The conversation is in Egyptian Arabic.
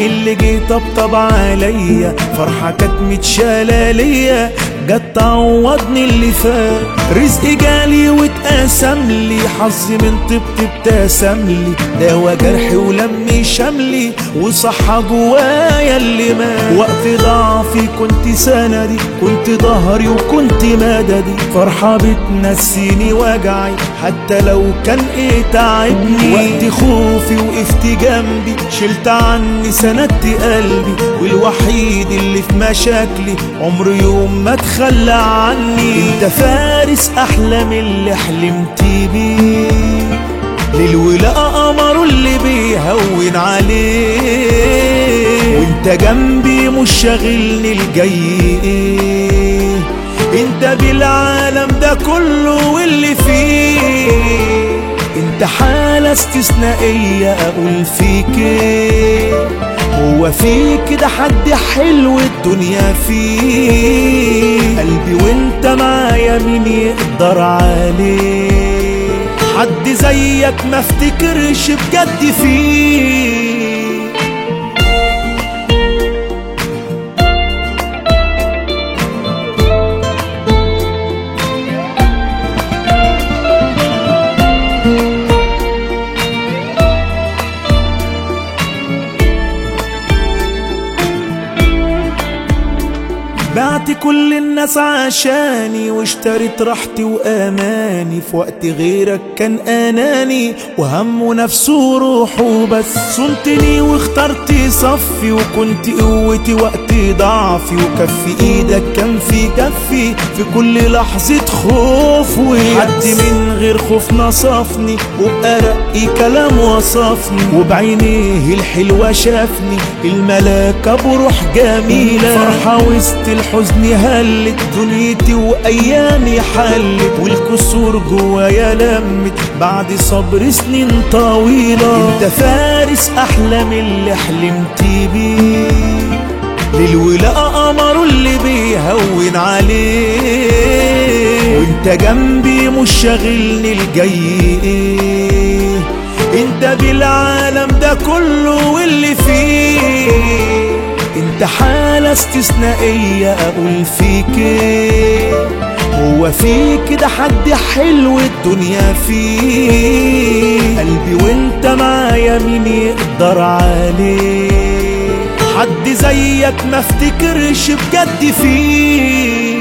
اللي جه طبطب عليا فرحة كانت متشالة ليا جت تعوضني اللي فات رزقي جالي واتقسم لي حظي من طبط ابتسم لي داوى جرحي ولمي شملي وصحى جوايا اللي مات وقت ضعفي كنت سندي كنت ظهري وكنت مددي فرحة بتنسيني وجعي حتى لو كان ايه تعبني وقت خوفي وقفت جنبي شلت عني سندت قلبي والوحيد اللي في مشاكلي عمر يوم ما تخلى عني انت فارس احلام اللي حلمت بيه للولاء قمره اللي بيهون عليه وانت جنبي مش شاغلني الجاي ايه انت بالعالم ده كله واللي فيه انت حالة استثنائية اقول فيك ايه هو في كده حد حلو الدنيا فيه قلبي وانت معايا مين يقدر عليه حد زيك ما افتكرش بجد فيه بعت كل الناس عشاني واشتريت راحتي واماني في وقت غيرك كان اناني وهمه نفسه وروحه بس صنتني واخترت صفي وكنت قوتي وقت ضعفي وكف ايدك كان في كفي في كل لحظة خوف وحد من غير خوف نصفني وبأرقي كلام وصفني وبعينيه الحلوة شافني الملاكة بروح جميلة فرحة وسط الحزن هلت دنيتي وايامي حلت والكسور جوايا لمت بعد صبر سنين طويلة انت فارس احلام اللي حلمت بيه للولاء قمره اللي بيهون عليه وانت جنبي مش شاغلني الجاي ايه انت بالعالم ده كله واللي فيه انت حالة استثنائية اقول فيك ايه هو في كده حد حلو الدنيا فيه قلبي وانت معايا مين يقدر عليه حد زيك ما افتكرش بجد فيه